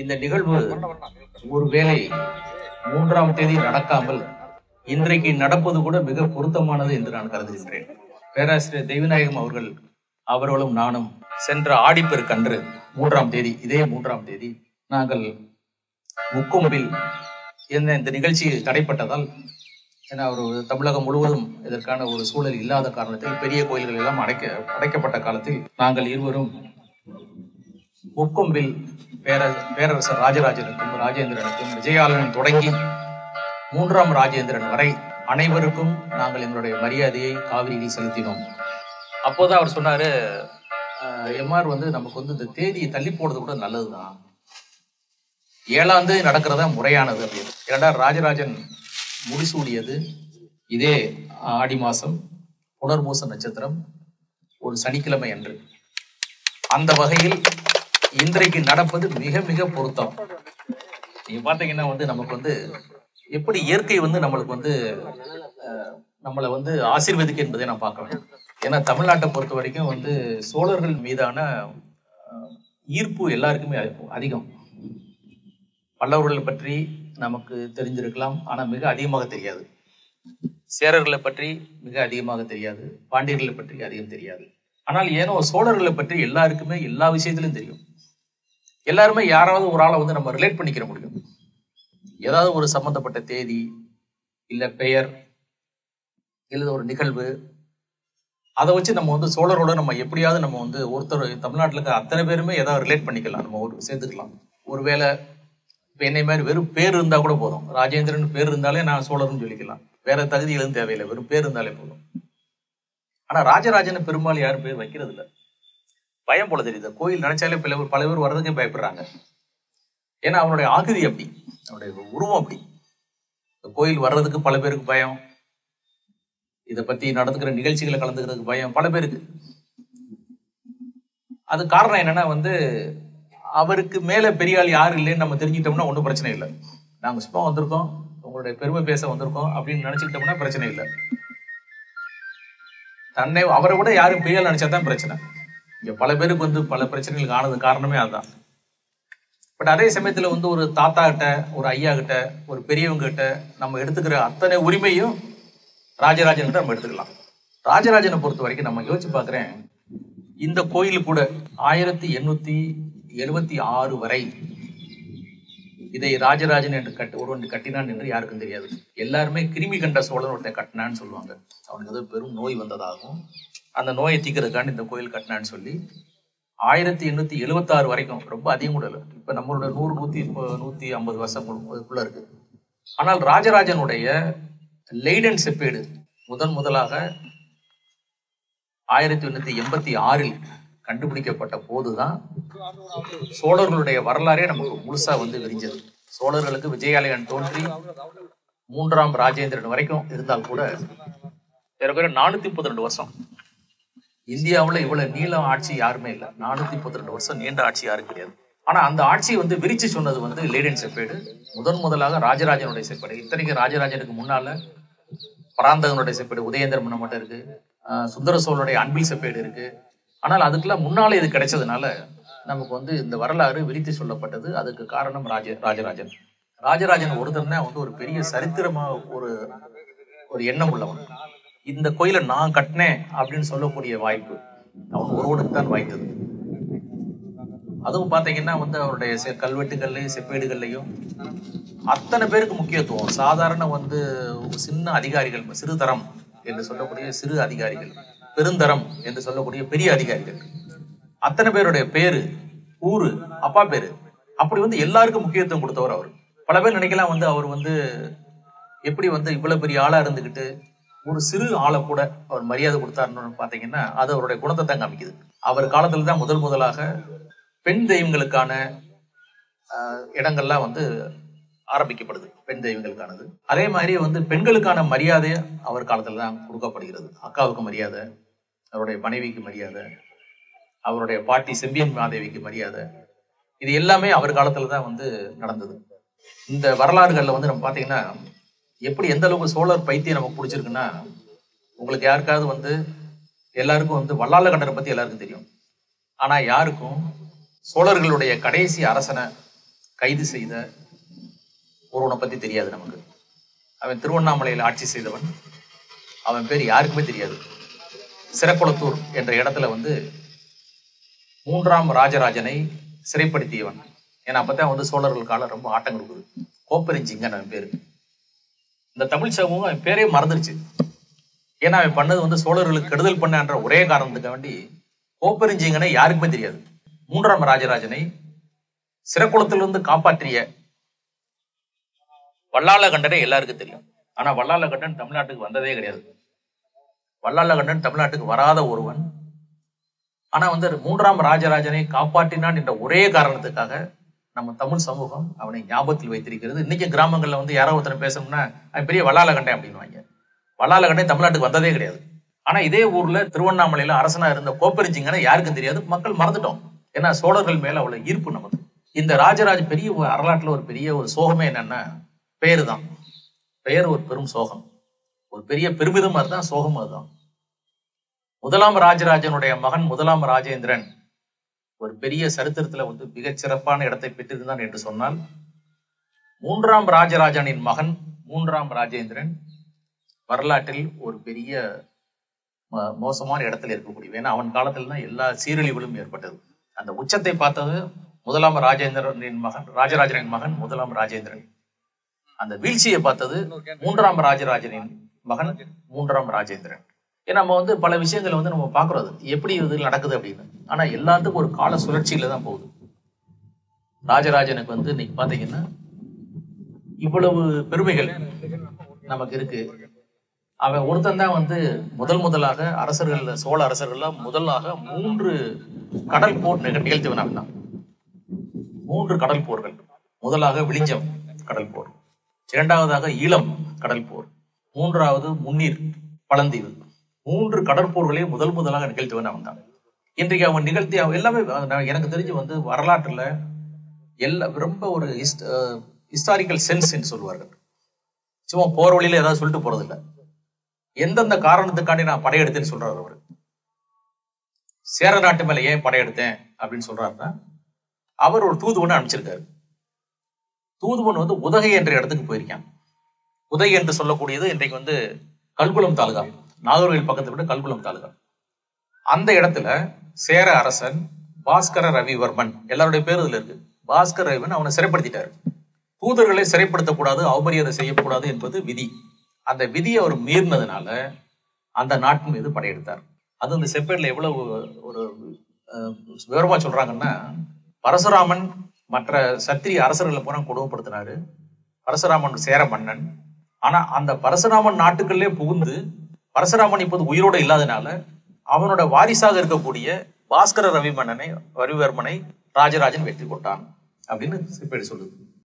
இந்த நிகழ்வு ஒருவேளை மூன்றாம் தேதி நடக்காமல் இன்றைக்கு நடப்பது கூட மிக பொருத்தமானது என்று நான் கருதுகின்றேன் பேராசிரியர் தெய்வநாயகம் அவர்கள் அவர்களும் நானும் சென்ற ஆடிப்பெருக்கன்று மூன்றாம் தேதி இதே மூன்றாம் தேதி நாங்கள் முக்கொம்பில் என்ன இந்த நிகழ்ச்சி தடைப்பட்டதால் ஏன்னா ஒரு தமிழகம் முழுவதும் இதற்கான ஒரு சூழல் இல்லாத காரணத்தில் பெரிய கோயில்கள் எல்லாம் அடைக்க அடைக்கப்பட்ட காலத்தில் நாங்கள் இருவரும் முக்கொம்பில் பேர பேரரசர் ராஜராஜனுக்கும் ராஜேந்திரனுக்கும் விஜயாலயன் தொடங்கி மூன்றாம் ராஜேந்திரன் வரை அனைவருக்கும் நாங்கள் எங்களுடைய மரியாதையை காவிரியில் செலுத்தினோம் அப்போதான் அவர் சொன்னாரு எம்ஆர் வந்து நமக்கு வந்து இந்த தேதியை தள்ளி போடுறது கூட நல்லதுதான் ஏழாம் தேதி நடக்கிறதா முறையானது அப்படின்னு ஏன்னா ராஜராஜன் முடிசூடியது இதே ஆடி மாசம் புனர்பூச நட்சத்திரம் ஒரு சனிக்கிழமை அன்று அந்த வகையில் இன்றைக்கு நடப்பது மிக மிக பொருத்தம் நீங்க பாத்தீங்கன்னா வந்து நமக்கு வந்து எப்படி இயற்கை வந்து நம்மளுக்கு வந்து அஹ், நம்மளை வந்து ஆசீர்வதிக்கு என்பதை நான் பார்க்கணும் ஏன்னா தமிழ்நாட்டை பொறுத்த வரைக்கும் வந்து சோழர்கள் மீதான அஹ், ஈர்ப்பு எல்லாருக்குமே அதி- அதிகம் பல்லவர்களை பற்றி நமக்கு தெரிஞ்சிருக்கலாம் ஆனா மிக அதிகமாக தெரியாது சேரர்களை பற்றி மிக அதிகமாக தெரியாது பாண்டியர்களை பற்றி அதிகம் தெரியாது ஆனால் ஏனோ சோழர்களை பற்றி எல்லாருக்குமே எல்லா விஷயத்திலும் தெரியும் எல்லாருமே யாராவது ஒரு ஆளை வந்து நம்ம ரிலேட் பண்ணிக்கிற முடியும் ஏதாவது ஒரு சம்பந்தப்பட்ட தேதி இல்ல பெயர் இல்ல ஒரு நிகழ்வு அதை வச்சு நம்ம வந்து சோழரோட நம்ம எப்படியாவது நம்ம வந்து ஒருத்தர் தமிழ்நாட்டில் இருக்க அத்தனை பேருமே ஏதாவது ரிலேட் பண்ணிக்கலாம் நம்ம ஒரு சேர்த்துக்கலாம் ஒருவேளை இப்போ என்னை மாதிரி வெறும் பேர் இருந்தா கூட போதும் ராஜேந்திரன் பேர் இருந்தாலே நான் சோழர்னு சொல்லிக்கலாம் வேற தகுதிகளும் தேவையில்லை வெறும் பேர் இருந்தாலே போதும் ஆனா ராஜராஜன் பெரும்பாலும் யாரும் பேர் வைக்கிறது இல்ல பயம் போல தெரியுது கோயில் நினைச்சாலே பல பேர் பல பேர் வர்றதுக்கே பயப்படுறாங்க ஏன்னா அவனுடைய ஆகுதி அப்படி அவனுடைய உருவம் அப்படி இந்த கோயில் வர்றதுக்கு பல பேருக்கு பயம் இதை பத்தி நடந்துக்கிற நிகழ்ச்சிகளை கலந்துக்கிறதுக்கு பயம் பல பேருக்கு அது காரணம் என்னன்னா வந்து அவருக்கு மேல பெரிய ஆள் யாரும் இல்லைன்னு நம்ம தெரிஞ்சுக்கிட்டோம்னா ஒன்றும் பிரச்சனை இல்லை நாங்க சும்மா வந்திருக்கோம் உங்களுடைய பெருமை பேச வந்திருக்கோம் அப்படின்னு நினைச்சுக்கிட்டோம்னா பிரச்சனை இல்லை தன்னை அவரை விட யாரும் பெரிய ஆள் நினைச்சா தான் பிரச்சனை இங்க பல பேருக்கு வந்து பல பிரச்சனைகளுக்கு ஆனது காரணமே அதுதான் பட் அதே சமயத்துல வந்து ஒரு தாத்தா கிட்ட ஒரு ஐயா கிட்ட ஒரு பெரியவங்க கிட்ட நம்ம எடுத்துக்கிற அத்தனை உரிமையும் ராஜராஜன் கிட்ட நம்ம எடுத்துக்கலாம் ராஜராஜனை பொறுத்த வரைக்கும் நம்ம யோசிச்சு பார்க்கிறேன் இந்த கோயில் கூட ஆயிரத்தி எண்ணூத்தி எழுபத்தி ஆறு வரை இதை ராஜராஜன் என்று கட்டு ஒருவன் கட்டினான் என்று யாருக்கும் தெரியாது எல்லாருமே கிருமி கண்ட சோழன் ஒருத்தன் கட்டினான்னு சொல்லுவாங்க அவனுக்கு ஏதோ பெரும் நோய் வந்ததாகவும் அந்த நோயை தீக்கிறதுக்காண்டி இந்த கோயில் கட்டினான்னு சொல்லி ஆயிரத்தி எண்ணூத்தி எழுபத்தி ஆறு வரைக்கும் ரொம்ப அதிகம் கூட இல்லை இப்ப நம்மளோட நூறு நூத்தி இப்போ நூத்தி ஐம்பது வருஷம் அதுக்குள்ள இருக்கு ஆனால் ராஜராஜனுடைய லெய்டன் செப்பேடு முதன் முதலாக ஆயிரத்தி எண்ணூத்தி எண்பத்தி ஆறில் கண்டுபிடிக்கப்பட்ட போதுதான் சோழர்களுடைய வரலாறே நமக்கு முழுசா வந்து விரிஞ்சது சோழர்களுக்கு விஜயாலயன் தோன்றி மூன்றாம் ராஜேந்திரன் வரைக்கும் இருந்தால் கூட ஏறக்குறைய நானூத்தி முப்பத்தி ரெண்டு வருஷம் இந்தியாவுல இவ்வளவு நீளம் ஆட்சி யாருமே இல்லை நானூத்தி முப்பத்தி ரெண்டு வருஷம் நீண்ட ஆட்சி யாரும் கிடையாது ஆனா அந்த ஆட்சியை வந்து விரிச்சு சொன்னது வந்து லேடன் செப்பேடு முதன் முதலாக ராஜராஜனுடைய செப்பேடு இத்தனைக்கு ராஜராஜனுக்கு முன்னால பராந்தகனுடைய செப்பேடு உதயேந்திர மன்னம் மட்டும் இருக்கு ஆஹ் சுந்தர சோழனுடைய அன்பில் செப்பேடு இருக்கு ஆனால் அதுக்கெல்லாம் முன்னாலே இது கிடைச்சதுனால நமக்கு வந்து இந்த வரலாறு விரித்து சொல்லப்பட்டது அதுக்கு காரணம் ராஜ ராஜராஜன் ராஜராஜன் ஒருத்தன் தான் வந்து ஒரு பெரிய சரித்திரமா ஒரு ஒரு எண்ணம் உள்ளவன் இந்த கோயிலை நான் கட்டினேன் அப்படின்னு சொல்லக்கூடிய வாய்ப்பு அவன் ஒருவனுக்கு தான் வாய்த்தது அதுவும் பாத்தீங்கன்னா வந்து அவருடைய செ- கல்வெட்டுகள்லையும் செப்பேடுகள்லையும் அத்தனை பேருக்கு முக்கியத்துவம் சாதாரண வந்து ஒரு சின்ன அதிகாரிகள் சிறுதரம் என்று சொல்லக்கூடிய சிறு அதிகாரிகள் பெருந்தரம் என்று சொல்லக்கூடிய பெரிய அதிகாரிகள் அத்தனை பேருடைய பேரு ஊரு அப்பா பேரு அப்படி வந்து எல்லாருக்கும் முக்கியத்துவம் கொடுத்தவர் அவர் பல பேர் நினைக்கலாம் வந்து அவர் வந்து எப்படி வந்து இவ்வளவு பெரிய ஆளா இருந்துகிட்டு ஒரு சிறு ஆளை கூட அவர் மரியாதை கொடுத்தாருன்னு பாத்தீங்கன்னா அது அவருடைய குணத்தை தான் காமிக்குது அவர் காலத்துல தான் முதல் முதலாக பெண் தெய்வங்களுக்கான ஆஹ், இடங்கள்லாம் வந்து ஆரம்பிக்கப்படுது பெண் தெய்வங்களுக்கானது அதே மாதிரி வந்து பெண்களுக்கான மரியாதை அவர் காலத்துல தான் கொடுக்கப்படுகிறது அக்காவுக்கு மரியாதை அவருடைய மனைவிக்கு மரியாதை அவருடைய பாட்டி செம்பியன் மாதேவிக்கு மரியாதை இது எல்லாமே அவர் காலத்துல தான் வந்து நடந்தது இந்த வரலாறுகள்ல வந்து நம்ம பாத்தீங்கன்னா எப்படி எந்த அளவுக்கு சோழர் பைத்தியம் நமக்கு பிடிச்சிருக்குன்னா உங்களுக்கு யாருக்காவது வந்து எல்லாருக்கும் வந்து வல்லாள கண்டரை பத்தி எல்லாருக்கும் தெரியும் ஆனா யாருக்கும் சோழர்களுடைய கடைசி அரசனை கைது செய்த ஒருவனை பத்தி தெரியாது நமக்கு அவன் திருவண்ணாமலையில் ஆட்சி செய்தவன் அவன் பேர் யாருக்குமே தெரியாது சிறக்குளத்தூர் என்ற இடத்துல வந்து மூன்றாம் ராஜராஜனை சிறைப்படுத்தியவன் ஏன்னா அப்பதான் வந்து சோழர்கள் காலம் ரொம்ப ஆட்டம் கொடுக்குது கோப்பரிஞ்சிங்கன் அவன் பேரு இந்த தமிழ் சமூகம் அவன் பேரே மறந்துருச்சு ஏன்னா அவன் பண்ணது வந்து சோழர்களுக்கு கெடுதல் பண்ணன்ற ஒரே காரணத்துக்கு வேண்டி கோப்பரிஞ்சிங்கனை யாருக்குமே தெரியாது மூன்றாம் ராஜராஜனை சிறக்குளத்திலிருந்து காப்பாற்றிய வல்லாளகண்டனை எல்லாருக்கும் தெரியும் ஆனா வல்லாளகண்டன் தமிழ்நாட்டுக்கு வந்ததே கிடையாது வல்லாளகண்டன் தமிழ்நாட்டுக்கு வராத ஒருவன் ஆனா வந்து மூன்றாம் ராஜராஜனை காப்பாற்றினான் என்ற ஒரே காரணத்துக்காக நம்ம தமிழ் சமூகம் அவனை ஞாபகத்தில் வைத்திருக்கிறது இன்னைக்கு கிராமங்கள்ல வந்து யாரோ ஒருத்தர் பேசணும்னா அவன் பெரிய வல்லாளகண்டன் அப்படின்னுவாங்க வல்லாளகண்டன் தமிழ்நாட்டுக்கு வந்ததே கிடையாது ஆனா இதே ஊர்ல திருவண்ணாமலையில அரசனா இருந்த கோப்பரிஞ்சிங்கனை யாருக்கும் தெரியாது மக்கள் மறந்துட்டோம் ஏன்னா சோழர்கள் மேல அவ்வளவு ஈர்ப்பு நமக்கு இந்த ராஜராஜ பெரிய ஒரு வரலாற்றுல ஒரு பெரிய ஒரு சோகமே என்னன்னா பெயரு தான் பெயர் ஒரு பெரும் சோகம் ஒரு பெரிய பெருமிதம் அதுதான் சோகம் அதுதான் முதலாம் ராஜராஜனுடைய மகன் முதலாம் ராஜேந்திரன் ஒரு பெரிய சரித்திரத்துல வந்து மிகச் சிறப்பான இடத்தை பெற்றிருந்தான் என்று சொன்னால் மூன்றாம் ராஜராஜனின் மகன் மூன்றாம் ராஜேந்திரன் வரலாற்றில் ஒரு பெரிய ம- மோசமான இடத்துல இருக்கக்கூடிய ஏன்னா அவன் காலத்துல தான் எல்லா சீரழிவுகளும் ஏற்பட்டது அந்த உச்சத்தை பார்த்தது முதலாம் ராஜேந்திரனின் மகன் ராஜராஜனின் மகன் முதலாம் ராஜேந்திரன் அந்த வீழ்ச்சியை பார்த்தது மூன்றாம் ராஜராஜனின் மகன் மூன்றாம் ராஜேந்திரன் ஏன்னா நம்ம வந்து பல விஷயங்களை வந்து நம்ம பார்க்கறோம் அது எப்படி இது நடக்குது அப்படின்னு ஆனா எல்லாத்துக்கும் ஒரு கால சுழற்சியில தான் போகுது ராஜராஜனுக்கு வந்து இன்னைக்கு பாத்தீங்கன்னா இவ்வளவு பெருமைகள் நமக்கு இருக்கு அவன் ஒருத்தன் தான் வந்து முதல் முதலாக அரசர்கள் சோழ அரசர்கள்ல முதலாக மூன்று கடல் போர் நிக- நிகழ்த்தியவன் அவன் தான் மூன்று கடல் போர்கள் முதலாக விழிஞ்சம் கடல் போர் இரண்டாவதாக ஈழம் கடல் போர் மூன்றாவது முன்னீர் பழந்தீவு மூன்று கடற்போர்களையும் முதல் முதலாக நிகழ்த்தியவன் அவன் தான் இன்றைக்கு அவன் நிகழ்த்தி அவன் எல்லாமே அஹ், நான் எனக்கு தெரிஞ்சு வந்து வரலாற்றுல எல்லா ரொம்ப ஒரு ஹிஸ்டாரிக்கல் சென்ஸ் என்று சொல்வார்கள் சும்மா போற வழியில ஏதாவது சொல்லிட்டு போறது இல்ல எந்தெந்த காரணத்துக்காண்டி நான் படையெடுத்தேன்னு சொல்றாரு அவரு சேர நாட்டு மேல ஏன் படையெடுத்தேன் அப்படின்னு சொல்றாருன்னா அவர் ஒரு தூதுவனை அனுப்பிச்சிருக்காரு தூதுவன் வந்து உதகை என்ற இடத்துக்கு போயிருக்கான் உதகை என்று சொல்லக்கூடியது இன்றைக்கு வந்து கல்குளம் தாலுகா நாகர்கோவில் பக்கத்தை விட கல்குளம் தாலுகா அந்த இடத்துல சேர அரசன் பாஸ்கர ரவிவர்மன் எல்லாருடைய பேர் இதுல இருக்கு பாஸ்கர ரவிவர்மன் அவனை சிறைப்படுத்திட்டாரு தூதர்களை சிறைப்படுத்தக்கூடாது அவமரியாதை செய்யக்கூடாது என்பது விதி அந்த விதியை அவர் மீறினதுனால அந்த நாட்டின் மீது படையெடுத்தார் அது இந்த செப்பேட்ல எவ்வளவு ஒரு அஹ், விவரமா சொல்றாங்கன்னா பரசுராமன் மற்ற சத்திரிய அரசர்களை பூரா கொடுமைப்படுத்தினாரு பரசுராமன் சேர மன்னன் ஆனா அந்த பரசுராமன் நாட்டுக்குள்ளே புகுந்து பரசுராமன் இப்போது உயிரோடு இல்லாதனால அவனோட வாரிசாக இருக்கக்கூடிய பாஸ்கர ரவி மன்னனை ரவிவர்மனை ராஜராஜன் வெற்றி கொண்டான் அப்படின்னு செப்பேடு சொல்லுது